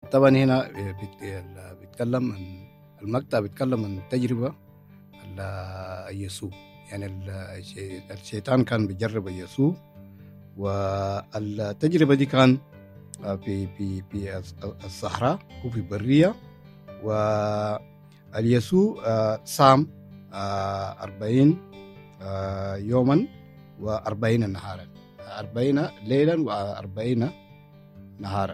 طبعا هنا بيت- بيتكلم عن المقطع بيتكلم عن تجربة ال- يسوع يعني ال- الشي- الشيطان كان بيجرب يسوع والتجربة دي كان آه، في في في الصحراء وفي برية واليسوع آه، صام آه، أربعين آه، يوما وأربعين نهارا أربعين ليلا وأربعين نهارا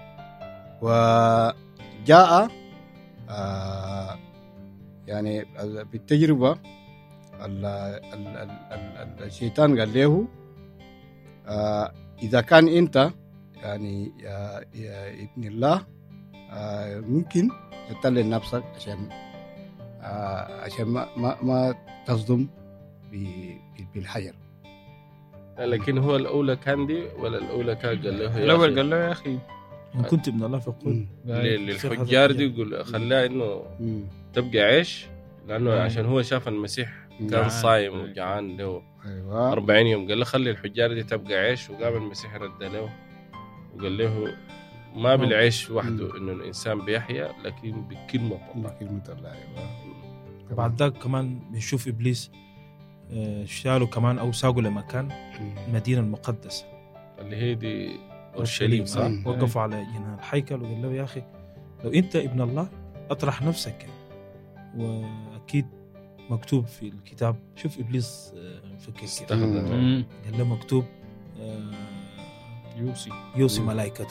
وجاء آه، يعني بالتجربة ال- ال- ال- ال- الشيطان قال له آه، إذا كان أنت يعني يا, يا ابن الله آه، ممكن تطلع نفسك عشان آه، عشان ما ما, ما تصدم ب- ب- بالحجر لكن هو الاولى كان دي ولا الاولى كان قال له يا الاول أخي قال له يا اخي ان كنت ابن الله فقل مم. لل- للحجار دي يقول خلاه انه مم. تبقى عيش لانه مم. عشان هو شاف المسيح كان جعان. صايم وجعان له ايوه 40 يوم قال له خلي الحجار دي تبقى عيش وقام المسيح رد له وقال له ما بالعيش وحده انه الانسان بيحيا لكن بكلمه الله كلمة الله ايوه بعد ذاك كمان بنشوف ابليس آه، شالوا كمان او ساقوا لمكان مم. المدينه المقدسه اللي هي دي اورشليم صح؟ آه، وقفوا على جناح الحيكل وقال له يا اخي لو انت ابن الله اطرح نفسك كده. واكيد مكتوب في الكتاب شوف ابليس آه، فكر كده استخدم مم. قال له مكتوب آه، يوصي يوصي مم. ملائكته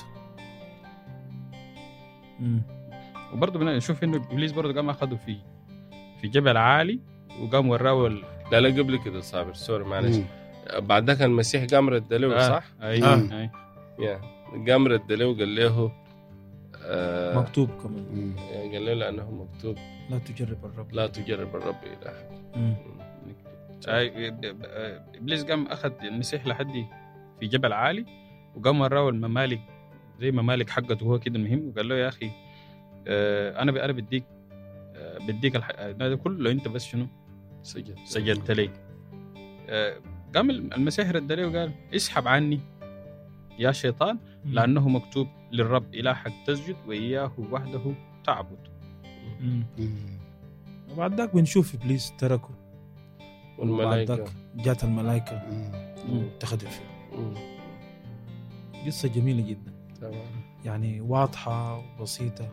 مم. وبرضه بنشوف انه ابليس برضه قام اخذه في في جبل عالي وقام وراه ال... لا لا قبل كده صابر سوري معلش مم. بعد ذاك المسيح قام رد له آه. صح؟ ايوه آه. أي. يا قام رد له وقال له آه مكتوب كمان مم. قال له لانه مكتوب لا تجرب الرب لا تجرب الرب الهك مم. أي- ابليس قام اخذ المسيح لحد في جبل عالي وقام وراه الممالك زي ممالك حقته هو كده المهم وقال له يا اخي آه، انا ب- انا بديك آه، بديك الح... آه، ده كله لو انت بس شنو سجد سجدت لي آه، قام المسيح رد عليه وقال اسحب عني يا شيطان لانه مكتوب للرب الهك تسجد واياه وحده تعبد مم. مم. وبعد ذاك بنشوف ابليس تركه وبعد والملائكه ذاك جات الملائكه مم. اتخذت فيه مم. قصه جميله جدا تمام يعني واضحه وبسيطه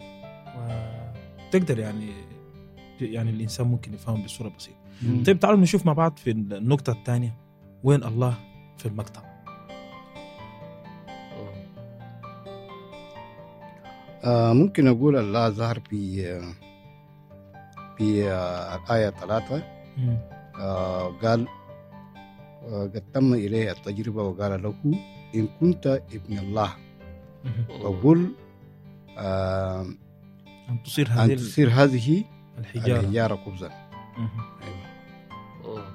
وتقدر يعني يعني الانسان ممكن يفهم بصوره بسيطه مم. طيب تعالوا نشوف مع بعض في النقطه الثانيه وين الله في المقطع آه ممكن أقول الله ظهر في آه، في آه الآية ثلاثة آه قال آه قد تم إليه التجربة وقال له إن كنت ابن الله فقل آه ان تصير أن هذه تصير هذه الحجاره الحجارة خبزا مهم. أيوة.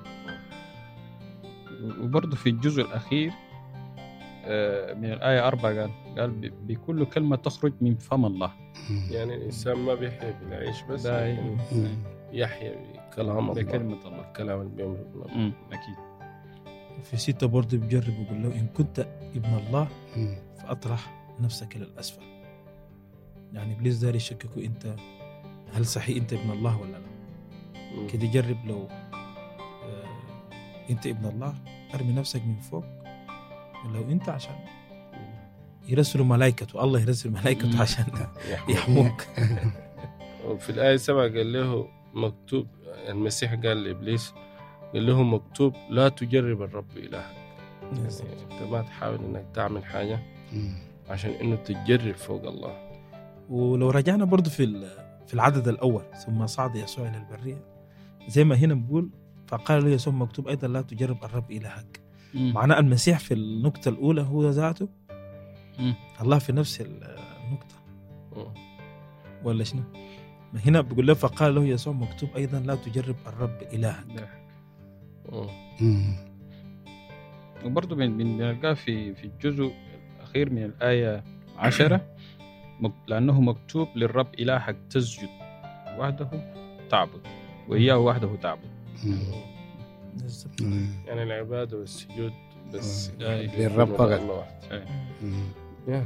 وبرضه في الجزء الأخير آه، من الآية أربعة قال قال ب- بكل كلمة تخرج من فم الله يعني الانسان ما بيحيا بالعيش بس ده لكن مم. يحيا بكلام الله بكلمة الله الكلام اللي بيمرق من الله. أمم، أكيد في ستة برضه بيجرب ويقول له إن كنت ابن الله مم. فأطرح نفسك إلى الأسفل يعني إبليس داري يشككوا أنت هل صحيح أنت ابن الله ولا لا مم. كده جرب لو آه أنت ابن الله أرمي نفسك من فوق ولو أنت عشان يرسلوا ملائكته الله يرسل ملائكته مم. عشان يحيا. يحموك وفي الآية سبعة قال له مكتوب المسيح قال لإبليس قال له مكتوب لا تجرب الرب إلهك يعني أنت ما تحاول إنك تعمل حاجة مم. عشان إنه تجرب فوق الله ولو رجعنا برضه في ال- في العدد الأول ثم صعد يسوع إلى البرية زي ما هنا بقول فقال له يسوع مكتوب أيضا لا تجرب الرب إلهك أمم، معناه المسيح في النقطة الأولى هو ذاته أمم، الله في نفس النقطة مم. ولا شنو؟ ما هنا بيقول له فقال له يسوع مكتوب أيضا لا تجرب الرب إلهك مم. مم. وبرضه بن- بن- بنلقاه في في الجزء الأخير من الآية عشرة مك- لأنه مكتوب للرب إلهك تسجد وحده تعبد وإياه وحده تعبد مم. بالظبط. مم. يعني العبادة والسجود بس آه. للرب فقط. الله واحد. مم. يا.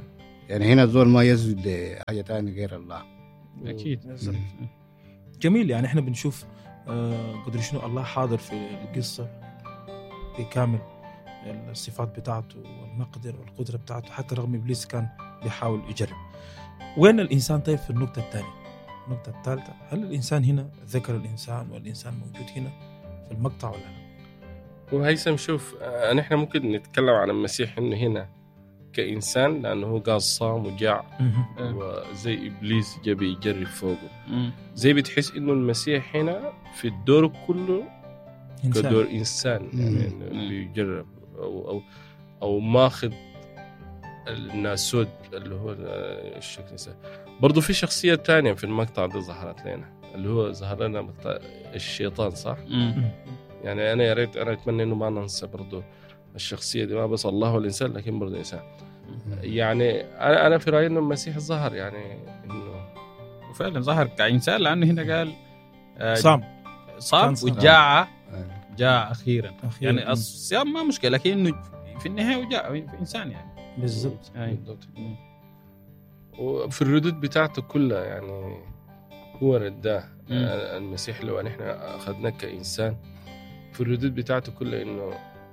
يعني هنا الزول ما يسجد لحاجه ثانيه غير الله اكيد بالضبط. جميل يعني احنا بنشوف آه، قدر شنو الله حاضر في القصه بكامل الصفات بتاعته والمقدر والقدره بتاعته حتى رغم ابليس كان بيحاول يجرب وين الانسان طيب في النقطه الثانيه النقطه الثالثه هل الانسان هنا ذكر الانسان والانسان موجود هنا في المقطع ولا لا؟ وهيثم شوف آه، نحن ممكن نتكلم عن المسيح انه هنا كانسان لانه هو قال صام وجاع وزي ابليس جا بيجرب فوقه مم. زي بتحس انه المسيح هنا في الدور كله انسان كدور انسان يعني مم. إنه بيجرب او او او ماخذ الناسود اللي هو الشكل نسيت. برضو في شخصية تانية في المقطع ده ظهرت لنا اللي هو ظهر لنا مقطع الشيطان صح؟ مم. يعني انا يا ريت انا اتمنى انه ما ننسى برضو الشخصية دي ما بس الله والانسان لكن برضو انسان يعني انا انا في رايي انه المسيح ظهر يعني انه وفعلا ظهر كإنسان لأنه هنا قال آه، صام صام كان صام. وجاع آه. جاع أخيرا أخيراً. يعني الصيام ما مشكلة لكنه في النهاية وجاع في إنسان يعني بالضبط أي. بالضبط. وفي الردود بتاعته كلها يعني هو رداه مم. آه، المسيح لو نحن اخذناه كانسان في الردود بتاعته كلها انه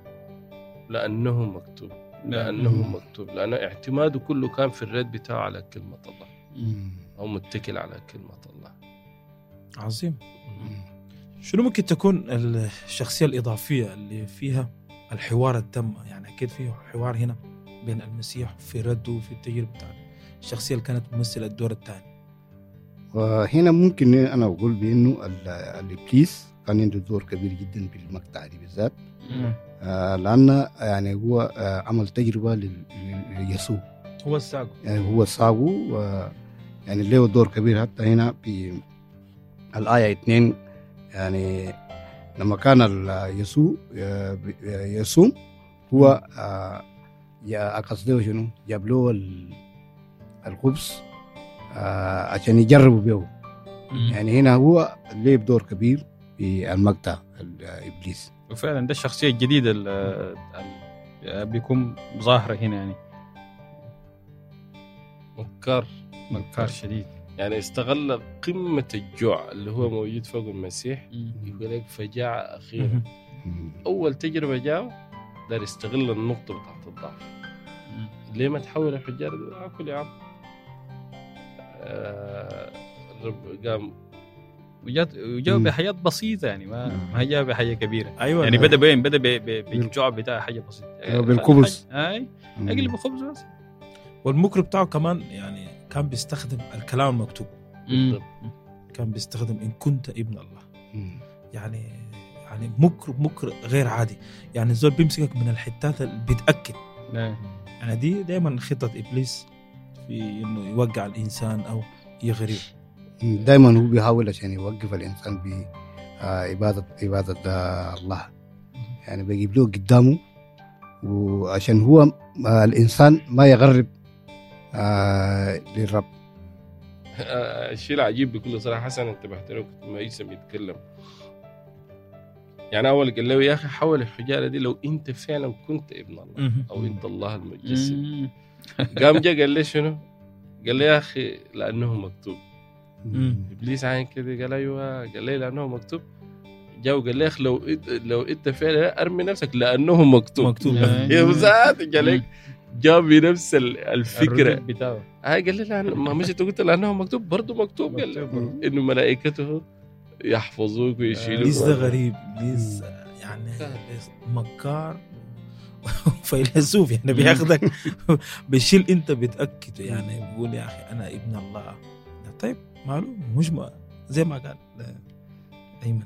لانه مكتوب لانه مم. مكتوب لانه اعتماده كله كان في الرد بتاعه على كلمه الله مم. او متكل على كلمه الله عظيم شنو ممكن تكون الشخصيه الاضافيه اللي فيها الحوار التم يعني اكيد فيه حوار هنا بين المسيح في رده في التجربه بتاعته الشخصيه اللي كانت تمثل الدور الثاني وهنا ممكن انا اقول بانه ال- الابليس كان عنده دور كبير جدا في المقطع دي بالذات آه، لان يعني هو آه، عمل تجربه لل- لل- ليسوع هو الساق يعني هو ساقه و يعني له دور كبير حتى هنا في الآية اثنين يعني لما كان ال- يسوع آه، ب- آه، يصوم هو آه، يا قصده شنو جاب له ال- الخبز آه، عشان يجربوا به يعني هنا هو له دور كبير في المقطع الإبليس وفعلا ده الشخصية الجديدة اللي بيكون ظاهرة هنا يعني مكار مكار شديد يعني استغل قمه الجوع اللي هو موجود فوق المسيح يقول لك فجاعه اخيرا اول تجربه جاء دار يستغل النقطه بتاعت الضعف ليه ما تحول الحجاره دي اكل يا عم آه، الرب قام وجات وجاوا مم. بحاجات بسيطة يعني ما ما هي جاء بحاجة كبيرة ايوه يعني أنا- بدا بين بدا ب- ب- بالجوع بتاع حاجة بسيطة أيوة، بالخبز. اي اقلب الخبز بس والمكر بتاعه كمان يعني كان بيستخدم الكلام المكتوب مم. كان بيستخدم ان كنت ابن الله مم. يعني يعني مكر مكر غير عادي يعني الزول بيمسكك من الحتات اللي بيتاكد إيه. يعني دي دائما خطه ابليس في انه يوقع الانسان او يغريه دائما هو بيحاول عشان يوقف الانسان بعباده عباده آه، الله يعني بيجيب له قدامه وعشان هو آه، الانسان ما يغرب آه، للرب آه، الشيء العجيب بكل صراحه حسن انتبهت له كنت ما يسم يتكلم يعني اول قال له يا اخي حول الحجاره دي لو انت فعلا كنت ابن الله او انت الله المتجسد مم. قام جا قال لي شنو؟ قال لي يا اخي لانه مكتوب مم. ابليس عين كده قال ايوه قال لي لانه مكتوب جا وقال لي يا اخي لو إنت- لو انت فعلا ارمي نفسك لانه مكتوب مكتوب آه. يا ذات قال لك جاب بنفس ال- الفكره الردود بتاعه هاي قال لي لأن ما مش انت قلت لانه مكتوب برضه مكتوب قال لي مكتوب. انه ملائكته يحفظوك ويشيلوك ابليس ده غريب ابليس يعني إبليس مكار فيلسوف يعني بياخدك بيشيل انت بتاكده يعني بيقول يا اخي انا ابن الله طيب ماله مش ما زي ما قال ايمن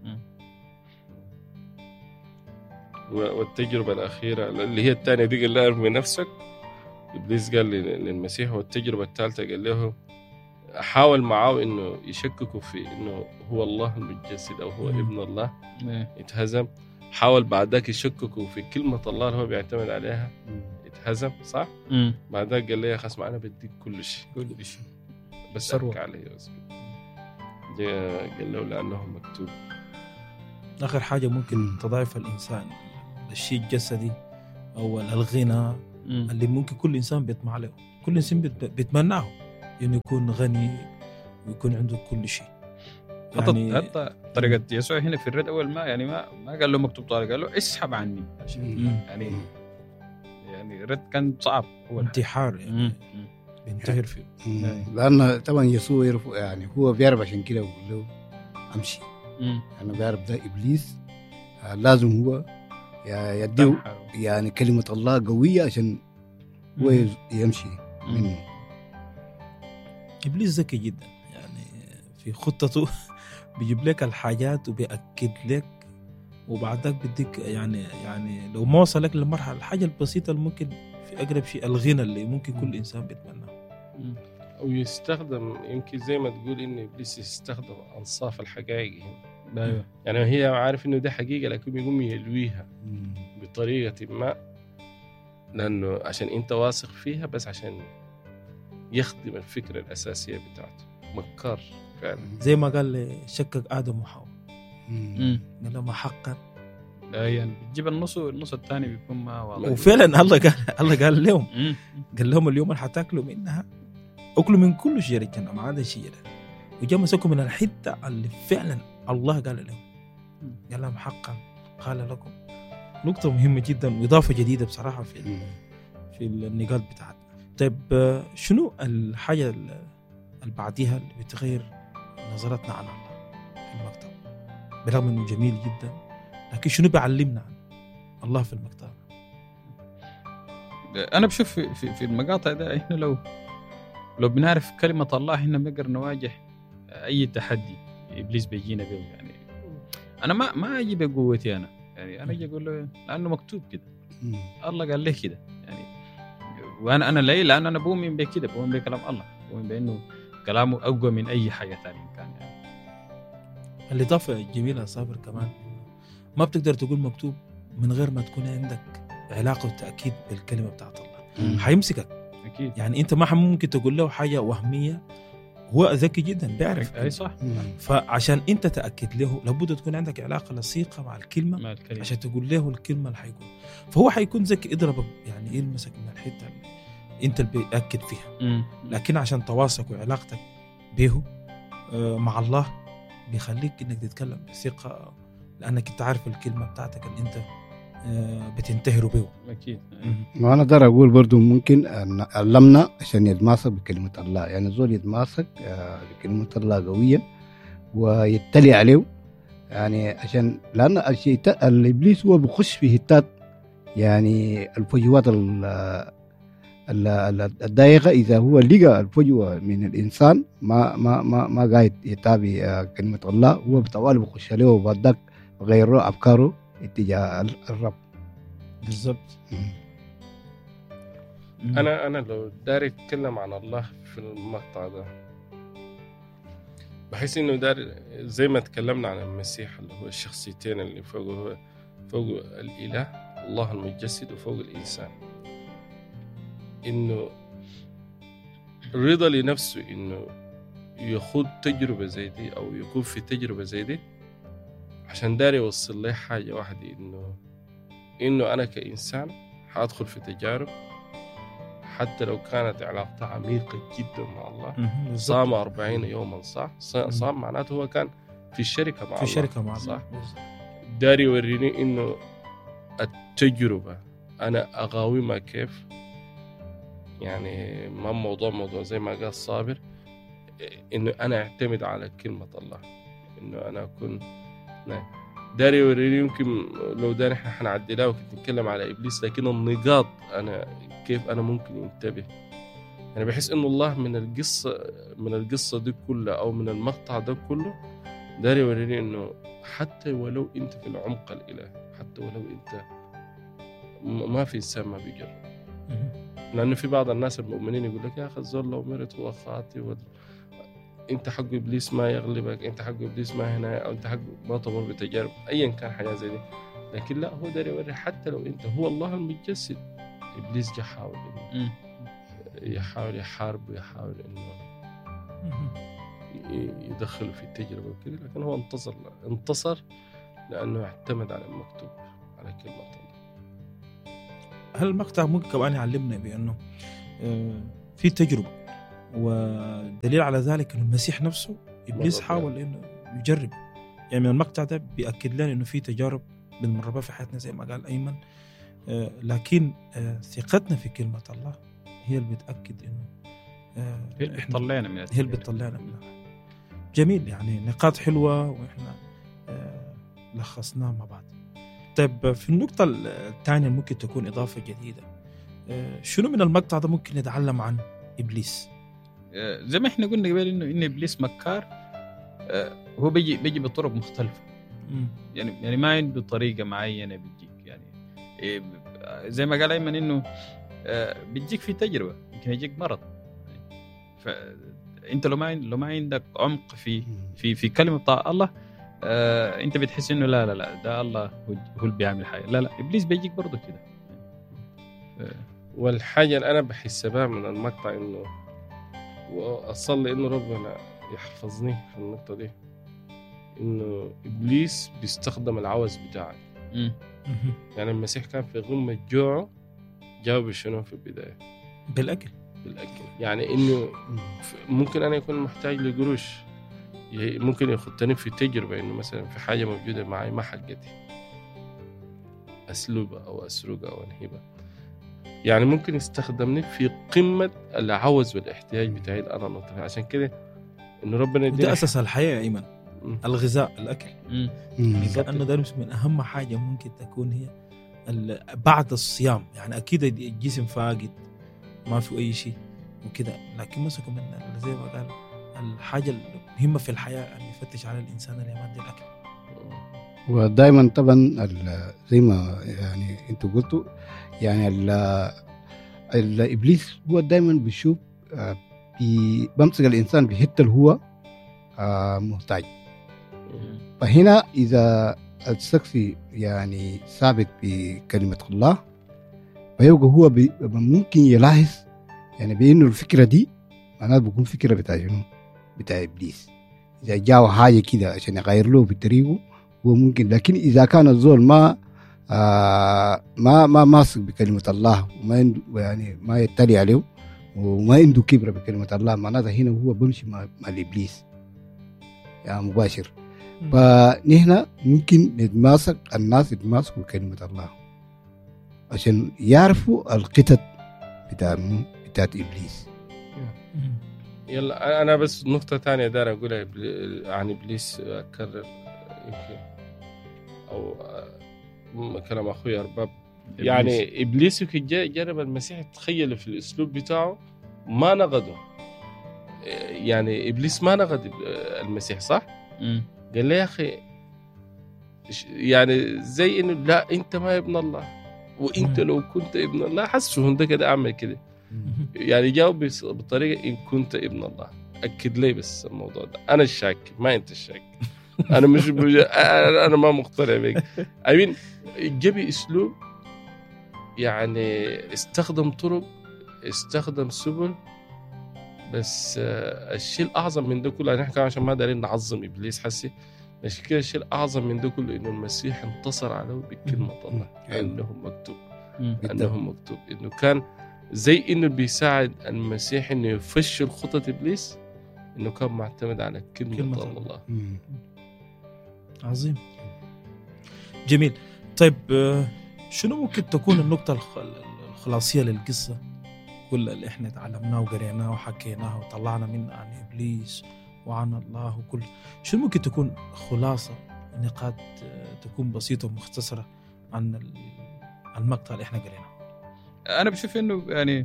و- والتجربه الاخيره اللي هي الثانيه دي قال لها ارمي نفسك ابليس قال لل- للمسيح والتجربه الثالثه قال له حاول معاه انه يشككوا في انه هو الله المتجسد او هو مم. ابن الله إيه. اتهزم حاول بعد ذاك يشككوا في كلمه الله اللي هو بيعتمد عليها اتهزم صح؟ مم. بعد ذاك قال لي يا اخي اسمع انا بديك كل شيء كل شيء بس ثروة. ارك علي بس جاء قال له لانه مكتوب اخر حاجه ممكن تضعف الانسان الشيء الجسدي او الغنى مم. اللي ممكن كل انسان بيطمع له كل انسان بيت- بيتمناه انه يكون غني ويكون عنده كل شيء حتى يعني حتى طريقه يسوع هنا في الرد اول ما يعني ما ما قال له مكتوب طارق قال له اسحب عني عشان مم. يعني يعني الرد كان صعب اول حاجة. انتحار يعني مم. مم. بينتحر فيه مم. لأن طبعا يسوع يعرف يعني هو بيعرف عشان كده بيقول له امشي مم. يعني بيعرف ده ابليس آه، لازم هو ي- يديه تنحر. يعني كلمة الله قوية عشان هو مم. يمشي مم. منه ابليس ذكي جدا يعني في خطته بيجيب لك الحاجات وبيأكد لك وبعدك بديك يعني يعني لو ما وصلك للمرحله الحاجه البسيطه اللي ممكن في اقرب شيء الغنى اللي ممكن كل انسان بيتمناه مم. او يستخدم يمكن زي ما تقول ان ابليس يستخدم انصاف الحقائق هنا ايوه يعني هي عارف انه ده حقيقه لكن يقوم يلويها بطريقه ما لانه عشان انت واثق فيها بس عشان يخدم الفكره الاساسيه بتاعته مكار فعلا زي ما قال شكك ادم وحواء مم. مم. قال لهم حقا لا يعني بتجيب النص والنص الثاني بيكون ما واضح وفعلا الله قال الله قال لهم مم. قال لهم اليوم اللي حتاكلوا منها اكلوا من كل شجره الجنه ما عدا شجره وجا مسكوا من الحته اللي فعلا الله قال لهم قال لهم حقا قال لكم نقطة مهمة جدا وإضافة جديدة بصراحة في مم. في النقاط بتاعتنا طيب آه، شنو الحاجة ال- اللي بعديها اللي بتغير نظرتنا عن الله في المكتب برغم انه جميل جدا لكن شنو بيعلمنا عن الله في المكتب انا بشوف في, في, في المقاطع ده احنا لو لو بنعرف كلمه الله احنا بنقدر نواجه اي تحدي ابليس بيجينا به يعني انا ما ما اجي بقوتي انا يعني انا اجي اقول له لانه مكتوب كده مم. الله قال لي كده يعني وانا انا ليه لان انا بؤمن بكده بؤمن بكلام الله بؤمن بانه كلامه اقوى من اي حاجه ثانيه كان يعني الإضافة الجميلة يا صابر كمان إنه ما بتقدر تقول مكتوب من غير ما تكون عندك علاقة وتأكيد بالكلمة بتاعت الله مم. حيمسكك اكيد يعني أنت ما ممكن تقول له حاجة وهمية هو ذكي جدا بيعرف اي صح مم. فعشان انت تاكد له لابد تكون عندك علاقه لصيقه مع الكلمه مع الكلمه عشان تقول له الكلمه اللي حيقول فهو حيكون ذكي يضربك يعني يلمسك من الحته اللي انت اللي بياكد فيها مم. لكن عشان تواصلك وعلاقتك به آه، مع الله بيخليك انك تتكلم بثقه لانك انت عارف الكلمه بتاعتك اللي انت آه، بتنتهر به اكيد ما انا اقدر اقول برضو ممكن أن علمنا عشان يتماسك بكلمه الله يعني زول يتماسك آه، بكلمه الله قويه ويتلي عليه يعني عشان لان الشيطان الابليس هو بيخش في هتات يعني الفجوات ال- ال- ال- الضيقه اذا هو لقى الفجوه من الانسان ما ما ما ما قاعد يتابع آه، كلمه الله هو بطوال بيخش عليه وبعدك غير له افكاره اتجاه ال- الرب بالضبط انا انا لو داري اتكلم عن الله في المقطع ده بحس انه دار زي ما تكلمنا عن المسيح اللي هو الشخصيتين اللي فوقه هو فوق الاله الله المتجسد وفوق الانسان انه الرضا لنفسه انه يخوض تجربه زي دي او يكون في تجربه زي دي عشان داري يوصل لي حاجه واحده انه انه انا كانسان حادخل في تجارب حتى لو كانت علاقتها عميقة جدا مع الله مهم. بالضبط. صام أربعين يوما صح ص- صام معناته هو كان في الشركة مع في الله شركه مع صح الله داري يوريني إنه التجربة أنا أقاومها كيف يعني ما موضوع موضوع زي ما قال صابر إنه أنا أعتمد على كلمة الله إنه أنا أكون نعم. داري يوريني يمكن لو ده نحن حنعدلها وكنت نتكلم على ابليس لكن النقاط انا كيف انا ممكن ينتبه انا بحس انه الله من القصه من القصه دي كلها او من المقطع ده كله داري يوريني انه حتى ولو انت في العمق الالهي حتى ولو انت م- ما في انسان ما بيجرب مهم. لانه في بعض الناس المؤمنين يقول لك يا اخي الزول لو مرت هو خاطي وال... انت حق ابليس ما يغلبك انت حق ابليس ما هنا او انت حق ما تمر بتجارب ايا كان حاجه زي دي لكن لا هو داري يوري حتى لو انت هو الله المتجسد ابليس جا حاول انه مم. يحاول يحارب ويحاول انه مهم. ي- يدخله في التجربه وكذا لكن هو انتصر انتصر لانه اعتمد على المكتوب على كلمه الله هل المقطع ممكن كمان يعلمنا بانه آه، في تجربه ودليل على ذلك انه المسيح نفسه ابليس مرة حاول انه يجرب يعني من المقطع ده بياكد لنا انه في تجارب بنمر بها في حياتنا زي ما قال ايمن آه، لكن آه، ثقتنا في كلمه الله هي اللي بتاكد انه آه، هي اللي إحنا- بتطلعنا من هي اللي التجربة. بتطلعنا منها جميل يعني نقاط حلوه واحنا آه، لخصناها مع بعض طيب في النقطة الثانية ممكن تكون إضافة جديدة آه، شنو من المقطع ده ممكن نتعلم عن إبليس آه، زي ما احنا قلنا قبل انه ان ابليس مكار آه، هو بيجي بيجي بطرق مختلفه مم. يعني يعني ما عنده طريقه معينه بتجيك يعني إيه، ب- زي ما قال ايمن انه آه، بتجيك في تجربه يمكن يجيك مرض فانت لو ما عند- لو ما عندك عمق في في في كلمه بتاع الله آه انت بتحس انه لا لا لا ده الله هو هو اللي بيعمل حاجه لا لا ابليس بيجيك برضه كده والحاجة اللي أنا بحس بها من المقطع إنه وأصلي إنه ربنا يحفظني في النقطة دي إنه إبليس بيستخدم العوز بتاعك مم. مهم. يعني المسيح كان في غمة جوعه جاوب شنو في البداية بالأكل بالأكل يعني إنه ف- ممكن أنا يكون محتاج لقروش ي- ممكن يخطني في تجربة إنه مثلا في حاجة موجودة معي ما حقتي أسلوبها أو أسرقها أو أنهبها يعني ممكن يستخدمني في قمة العوز والاحتياج بتاعي اللي أنا ناطرها عشان كده إنه ربنا وده يدينا أساس الحياة يا أيمن مم. الغذاء الأكل مم. بالضبط. لأنه ده من أهم حاجة ممكن تكون هي ال- بعد الصيام يعني أكيد الجسم فاقد ما في أي شيء وكده لكن مسكوا من ال- زي ما قال الحاجة المهمة في الحياة أن يفتش على الإنسان اللي يمد الأكل ودائما طبعا ال- زي ما يعني انتوا قلتوا يعني ال- الابليس هو دائما بيشوف آه، بي- بمسك الانسان بحته اللي هو آه، محتاج فهنا اذا الشخص يعني ثابت بكلمه الله فيبقى هو بي ممكن يلاحظ يعني بانه الفكره دي معناها بيكون فكره بتاع شنو؟ بتاع ابليس اذا جاء حاجه كده عشان يغير له في طريقه هو ممكن لكن اذا كان الزول ما آه ما ما ماسك بكلمه الله وما عنده يعني ما يتلي عليه وما عنده كبره بكلمه الله معناتها هنا هو بمشي مع, مع الابليس يعني مباشر فنحن ممكن نتماسك الناس يتماسكوا بكلمه الله عشان يعرفوا القطط بتاع بتاعت ابليس مم. يلا انا بس نقطة ثانية دار اقولها إبل- عن ابليس اكرر يمكن او آه، كلام اخوي ارباب يعني ابليس يمكن جا- جرب المسيح تخيل في الاسلوب بتاعه ما نقده يعني ابليس ما نقد المسيح صح؟ مم. قال له يا اخي ش- يعني زي انه لا انت ما ابن الله وانت مم. لو كنت ابن الله حسه ده كده اعمل كده مم. يعني جاوب بس- بطريقه ان كنت ابن الله اكد لي بس الموضوع ده انا الشاك ما انت الشاك انا مش بج... انا أنا ما مقتنع بك امين جابي اسلوب يعني استخدم طرق استخدم سبل بس آه، الشيء الاعظم من ده كله يعني احنا عشان ما دارين نعظم ابليس حسي عشان كده الشيء الاعظم من ده كله انه المسيح انتصر عليه بكلمه الله انه مكتوب مم. انه مكتوب انه كان زي انه بيساعد المسيح انه يفشل خطط ابليس انه كان معتمد على كلمه, كلمة كلمة الله مم. عظيم جميل طيب آه، شنو ممكن تكون النقطة الخ- الخلاصية للقصة كل اللي احنا تعلمناه وقريناه وحكيناه وطلعنا منه عن ابليس وعن الله وكل شنو ممكن تكون خلاصة نقاط آه، تكون بسيطة ومختصرة عن ال- المقطع اللي احنا قريناه انا بشوف انه يعني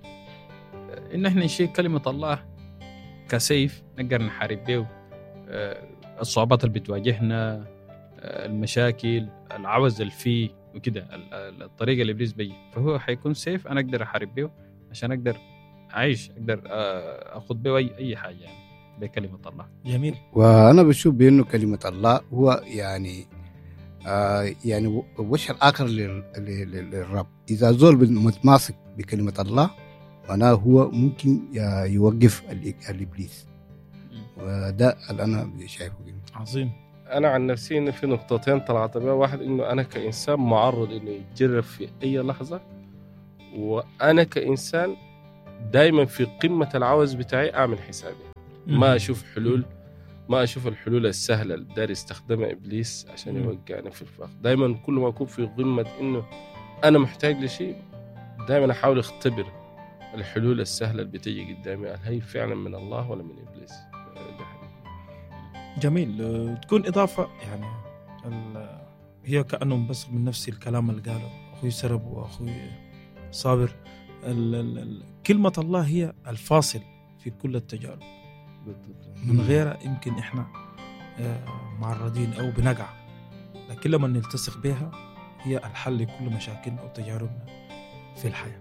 ان احنا نشيل كلمه الله كسيف نقدر نحارب به آه، الصعوبات اللي بتواجهنا آه، المشاكل العوز اللي فيه وكده ال- ال- الطريقه اللي ابليس بي فهو حيكون سيف انا اقدر احارب به عشان اقدر اعيش اقدر آه، اخذ به اي اي حاجه يعني بكلمه الله جميل وانا بشوف بانه كلمه الله هو يعني آه يعني و- وجه الاخر لل- لل- لل- للرب اذا زول متماسك بكلمه الله معناه هو ممكن ي- يوقف ال- الابليس وده اللي انا شايفه كده. عظيم انا عن نفسي انه في نقطتين طلعت بها واحد انه انا كانسان معرض انه يتجرب في اي لحظه وانا كانسان دائما في قمه العوز بتاعي اعمل حسابي ما اشوف حلول ما اشوف الحلول السهله اللي داير يستخدمها ابليس عشان مم. يوقعني في الفخ دائما كل ما اكون في قمه انه انا محتاج لشيء دائما احاول اختبر الحلول السهله اللي بتيجي قدامي هل هي فعلا من الله ولا من ابليس ده حقيقي. جميل آه، تكون إضافة يعني ال- هي كأنهم بس من نفس الكلام اللي قاله أخوي سرب وأخوي صابر ال- ال- ال- كلمة الله هي الفاصل في كل التجارب من غيرها يمكن إحنا آه، معرضين أو بنقع لكن لما نلتصق بها هي الحل لكل مشاكلنا أو تجاربنا في الحياة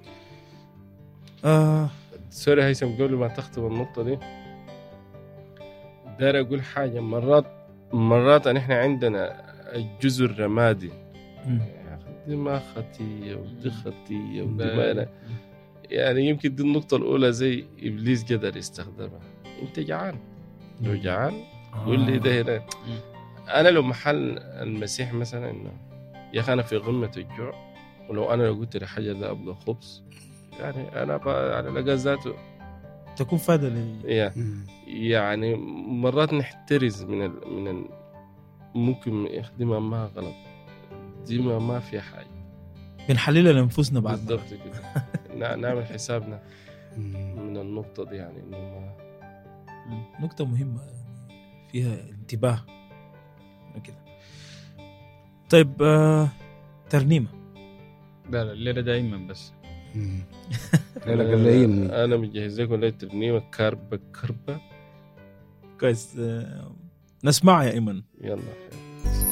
آه سوري هيثم قبل ما تختم النقطة دي داير أقول حاجة مرات مرات إن إحنا عندنا الجزء الرمادي مم. يا أخي دي ما خطية ودي خطية ودي ب- ما أنا يعني يمكن دي النقطة الأولى زي إبليس قدر يستخدمها أنت جعان لو جعان قول لي ده هنا أنا لو محل المسيح مثلا إنه يا أخي أنا في قمة الجوع ولو أنا لو قلت لحاجة ده أبغى خبز يعني أنا بقى على لقى ذاته تكون فائدة لي يا مم. يعني مرات نحترز من ال... من ال... ممكن يخدمها ما غلط دي ما, ما في حاجه بنحللها لأنفسنا بعد بالضبط كده نع- نعمل حسابنا مم. من النقطه دي يعني انه ما نقطة مهمة يعني فيها انتباه كده طيب آه ترنيمة لا لا الليله دائما بس مم. لا لا قال لي من- انا مجهز لكم ليله ترنيمه كربه كربه كويس آه نسمعها يا ايمن يلا